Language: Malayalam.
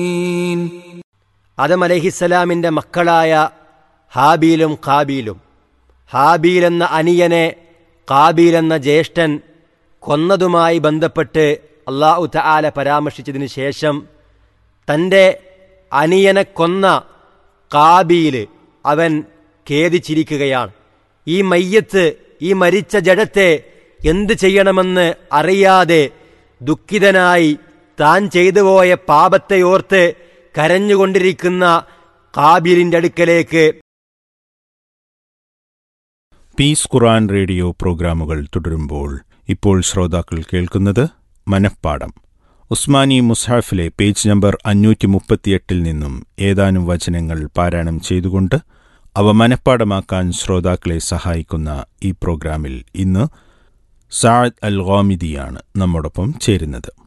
ആദം അലഹിസ്സലാമിൻ്റെ മക്കളായ ഹാബീലും കാബീലും ഹാബീൽ എന്ന അനിയനെ കാബീൽ എന്ന ജ്യേഷ്ഠൻ കൊന്നതുമായി ബന്ധപ്പെട്ട് അള്ളാഹു തആല പരാമർശിച്ചതിന് ശേഷം തൻ്റെ അനിയനെ കൊന്ന കാബീൽ അവൻ ഖേദിച്ചിരിക്കുകയാണ് ഈ മയ്യത്ത് ഈ മരിച്ച ജഡത്തെ എന്ത് ചെയ്യണമെന്ന് അറിയാതെ ദുഃഖിതനായി താൻ ചെയ്തു പോയ പാപത്തെ ഓർത്ത് കരഞ്ഞുകൊണ്ടിരിക്കുന്ന കാബീലിൻ്റെ അടുക്കലേക്ക് പീസ് ഖുറാൻ റേഡിയോ പ്രോഗ്രാമുകൾ തുടരുമ്പോൾ ഇപ്പോൾ ശ്രോതാക്കൾ കേൾക്കുന്നത് മനഃപ്പാടം ഉസ്മാനി മുസാഫിലെ പേജ് നമ്പർ അഞ്ഞൂറ്റി മുപ്പത്തിയെട്ടിൽ നിന്നും ഏതാനും വചനങ്ങൾ പാരായണം ചെയ്തുകൊണ്ട് അവ മനഃപ്പാടമാക്കാൻ ശ്രോതാക്കളെ സഹായിക്കുന്ന ഈ പ്രോഗ്രാമിൽ ഇന്ന് സാദ് അൽ ഗാമിദിയാണ് നമ്മോടൊപ്പം ചേരുന്നത്